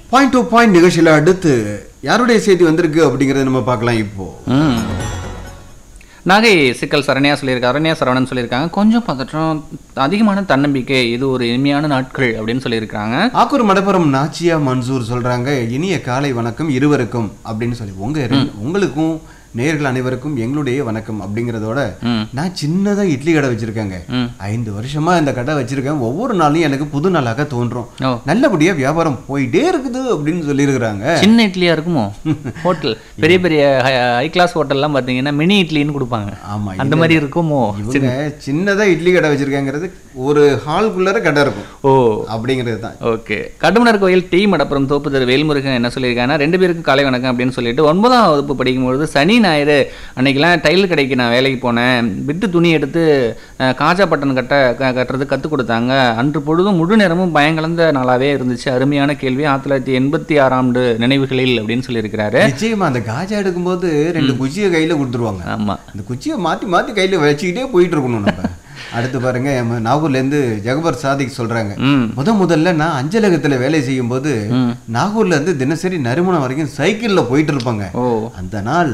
Point to point நிகழ்ச்சியில் அடுத்து யாருடைய செய்தி வந்திருக்கு அப்படிங்கறத நம்ம பார்க்கலாம் இப்போ ம் நாகை சிக்கல் சரண்யா சொல்லியிருக்காங்க அரண்யா சரவணன் சொல்லியிருக்காங்க கொஞ்சம் பதற்றம் அதிகமான தன்னம்பிக்கை இது ஒரு இனிமையான நாட்கள் அப்படின்னு சொல்லியிருக்காங்க ஆக்கூர் மடப்புறம் நாச்சியா மன்சூர் சொல்றாங்க இனிய காலை வணக்கம் இருவருக்கும் அப்படின்னு சொல்லி உங்க ரெண்டு- உங்களுக்கும் நேர்கள் அனைவருக்கும் எங்களுடைய வணக்கம் அப்படிங்கறதோட ம் நான் சின்னதா இட்லி கடை வச்சிருக்கேங்க ம் ஐந்து வருஷமா இந்த கடை வச்சிருக்கேன் ஒவ்வொரு நாளும் எனக்கு புது நாளாக தோன்றும் ஓ நல்லபடியா வியாபாரம் போயிட்டே இருக்குது அப்படின்னு சொல்லியிருக்கிறாங்க சின்ன இட்லியா இருக்குமோ ஹோட்டல் பெரிய பெரிய ஹை கிளாஸ் ஹோட்டல்லாம் பார்த்தீங்கன்னா மினி இட்லின்னு கொடுப்பாங்க ஆமா அந்த மாதிரி இருக்குமோ இவங்க சின்னதா இட்லி கடை வச்சிருக்காங்கிறது ஒரு ஹால்குள்ளார கடை இருக்கும் ஓ அப்படிங்கிறது தான் ஓகே கடுமனர் கோயில் டி மடப்புறம் தோப்பு தெரு வேல்முருகன் என்ன சொல்லியிருக்காங்கன்னா ரெண்டு பேருக்கும் காலை வணக்கம் அப்படின்னு சொல்லிட்டு ஒன்பதாம் வகுப்பு படிக்கும்பொழுது சனி ஞாயிறு அன்னைக்கெல்லாம் டைல் கடைக்கு நான் வேலைக்கு போனேன் விட்டு துணி எடுத்து அஹ், காஜா பட்டன் கட்ட க- கட்டுறது கற்றுக் கொடுத்தாங்க அன்று பொழுதும் முழு நேரமும் பயங்கலந்த நாளாவே இருந்துச்சு அருமையான கேள்வி ஆயிரத்தி தொள்ளாயிரத்தி எண்பத்தி ஆறாம் ஆண்டு நினைவுகளில் அப்படின்னு சொல்லியிருக்கிறாரு நிச்சயமா அந்த காஜா எடுக்கும்போது ரெண்டு குச்சியை கையில கொடுத்துருவாங்க ஆமா அந்த குச்சியை மாத்தி மாத்தி கையில வச்சுக்கிட்டே போயிட்டு இருக்கணும் நம்ம அடுத்து பாருங்க நம்ம நாகூர்ல இருந்து ஜெகபர் சாதிக் சொல்றாங்க ம் முத முதல்ல நான் அஞ்சலகத்துல வேலை செய்யும் போது ம். நாகூர்ல இருந்து தினசரி நறுமணம் வரைக்கும் சைக்கிள்ல போயிட்டு இருப்பாங்க ஓ அந்த நாள்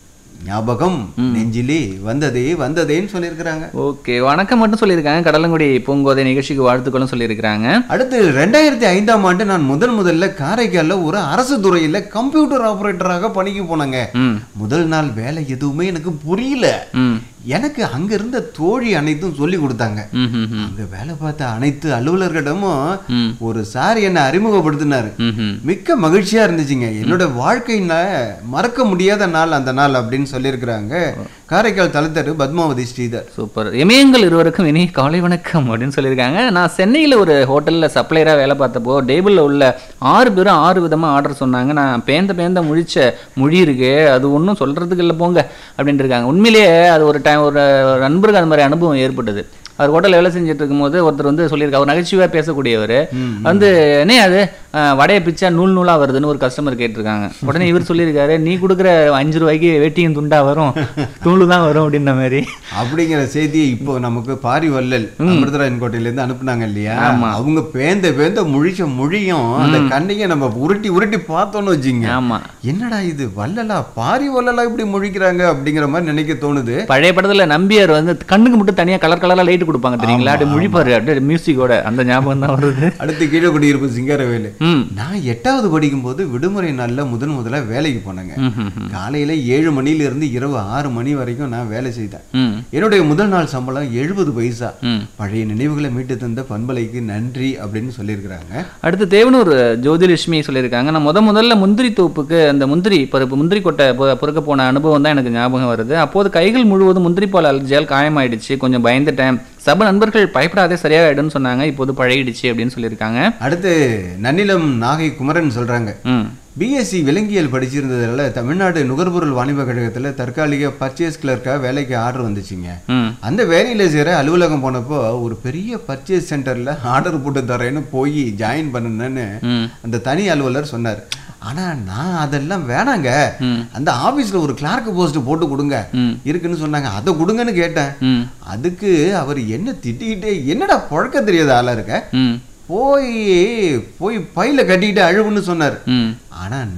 ஞாபகம் நெஞ்சிலே வந்ததே வந்ததேன்னு சொல்லியிருக்கிறாங்க ஓகே வணக்கம் மட்டும் சொல்லியிருக்காங்க கடலங்குடி பூங்கோதை நிகழ்ச்சிக்கு வாழ்த்துக்களும் சொல்லியிருக்கிறாங்க அடுத்து ரெண்டாயிரத்தி ஐந்தாம் ஆண்டு நான் முதல் முதல்ல காரைக்கால்ல ஒரு அரசு துறையில கம்ப்யூட்டர் ஆபரேட்டராக பணிக்கு போனேங்க ம் முதல் நாள் வேலை எதுவுமே எனக்கு புரியல ம் எனக்கு அங்க இருந்த தோழி அனைத்தும் சொல்லி கொடுத்தாங்க ம் ம் ம் அங்க வேலை பார்த்த அனைத்து அலுவலர்களிடமும் ம் ஒரு சார் என்னை அறிமுகப்படுத்தினாரு ம் ம் மிக்க மகிழ்ச்சியா இருந்துச்சுங்க என்னோட வாழ்க்கையில மறக்க முடியாத நாள் அந்த நாள் அப்படின்னு சொல்லியிருக்கிறாங்க காரைக்கால் தலத்தரு பத்மாவதி ஸ்ரீதர் சூப்பர் இமயங்கள் இருவருக்கும் இனி காலை வணக்கம் அப்படின்னு சொல்லியிருக்காங்க நான் சென்னையில் ஒரு ஹோட்டலில் சப்ளையராக வேலை பார்த்தப்போ டேபிளில் உள்ள ஆறு பேரும் ஆறு விதமாக ஆர்டர் சொன்னாங்க நான் பேந்த பேந்த முழிச்ச மொழி இருக்கு அது ஒன்றும் சொல்கிறதுக்கு இல்லை போங்க அப்படின்ட்டு இருக்காங்க உண்மையிலேயே அது ஒரு டைம் ஒரு ஒரு நண்பருக்கு அந்த மாதிரி அனுபவம் ஏற்பட்டது அவர் ஹோட்டலில் வேலை செஞ்சுட்டு இருக்கும்போது ஒருத்தர் வந்து சொல்லியிருக்காரு அவர் நகைச்சுவையாக பேசக்கூடியவர் வந்து என்ன அது அஹ், வடையை பிச்சா நூல் நூலாக வருதுன்னு ஒரு கஸ்டமர் கேட்டிருக்காங்க உடனே இவர் சொல்லியிருக்காரு நீ கொடுக்குற அஞ்சு ரூபாய்க்கு வேட்டியும் துண்டா வரும் நூலு தான் வரும் அப்படின்ற மாதிரி அப்படிங்கிற செய்தியை இப்போ நமக்கு பாரி வள்ளல் அமிர்தராயன் கோட்டையில இருந்து அனுப்புனாங்க இல்லையா அவங்க பேந்த பேந்த முழிச்ச மொழியும் அந்த கண்ணையும் நம்ம உருட்டி உருட்டி பார்த்தோம்னு வச்சுங்க ஆமா என்னடா இது வள்ளலா பாரி வள்ளலா இப்படி முழிக்கிறாங்க அப்படிங்கிற மாதிரி நினைக்க தோணுது பழைய படத்துல நம்பியார் வந்து கண்ணுக்கு மட்டும் தனியா கலர் கலரா லைட் கொடுப்பாங்க தெரியுங்களா அப்படியே முழிப்பாரு அப்படியே மியூசிக்கோட அந்த ஞாபகம் தான் வருது அடுத்து கீழே குடியிருப்பு சிங்காரவேலு ம் நான் எட்டாவது படிக்கும்போது விடுமுறை நாள்ல முதன் முதல்ல வேலைக்கு போனேங்க ம், ம், ம். காலையில ஏழு மணில இருந்து இரவு ஆறு மணி வரைக்கும் நான் வேலை செய்தேன் ம் என்னுடைய முதல் நாள் சம்பளம் எழுபது பைசா ம் பழைய நினைவுகளை மீட்டு தந்த பண்பலைக்கு நன்றி அப்படின்னு சொல்லியிருக்கிறாங்க அடுத்து தேவனூர் ஜோதிலட்சுமி சொல்லியிருக்காங்க நான் முத முதல்ல முந்திரி தோப்புக்கு அந்த முந்திரி பருப்பு முந்திரி கொட்டை பொ- பொறுக்க போன அனுபவம் தான் எனக்கு ஞாபகம் வருது அப்போது கைகள் முழுவதும் முந்திரி பால் அலர்ஜியால் காயமாயிடுச்சு கொஞ்சம் பயந்துட்டேன் சப நண்பர்கள் பயப்படாதே சரியாயிடும்னு சொன்னாங்க இப்போது பழகிடுச்சு அப்படின்னு சொல்லியிருக்காங்க அடுத்து நன்னிலம் நாகை குமரன் சொல்றாங்க ம் பிஎஸ்சி விலங்கியல் படிச்சிருந்ததுனால தமிழ்நாடு நுகர்பொருள் வாணிப கழகத்துல தற்காலிக பர்ச்சேஸ் கிளர்க்காக வேலைக்கு ஆர்டர் வந்துச்சுங்க ம் அந்த வேலையில சேர அலுவலகம் போனப்போ ஒரு பெரிய பர்ச்சேஸ் சென்டர்ல ஆர்டர் போட்டு தரேன்னு போய் ஜாயின் பண்ணுனேன்னு ம் அந்த தனி அலுவலர் சொன்னார் ஆனா நான் அதெல்லாம் வேணாங்க ம். அந்த ஆபீஸ்ல ஒரு கிளார்க் போஸ்ட் போட்டு கொடுங்க ம் இருக்குன்னு சொன்னாங்க அதை கொடுங்கன்னு கேட்டேன் ம் அதுக்கு அவர் என்ன திட்டிக்கிட்டே என்னடா பழக்க தெரியாத ஆளா இருக்க ம் போய் போய் பையில கட்டிக்கிட்டு அழுவுன்னு சொன்னார் ம் ஆனா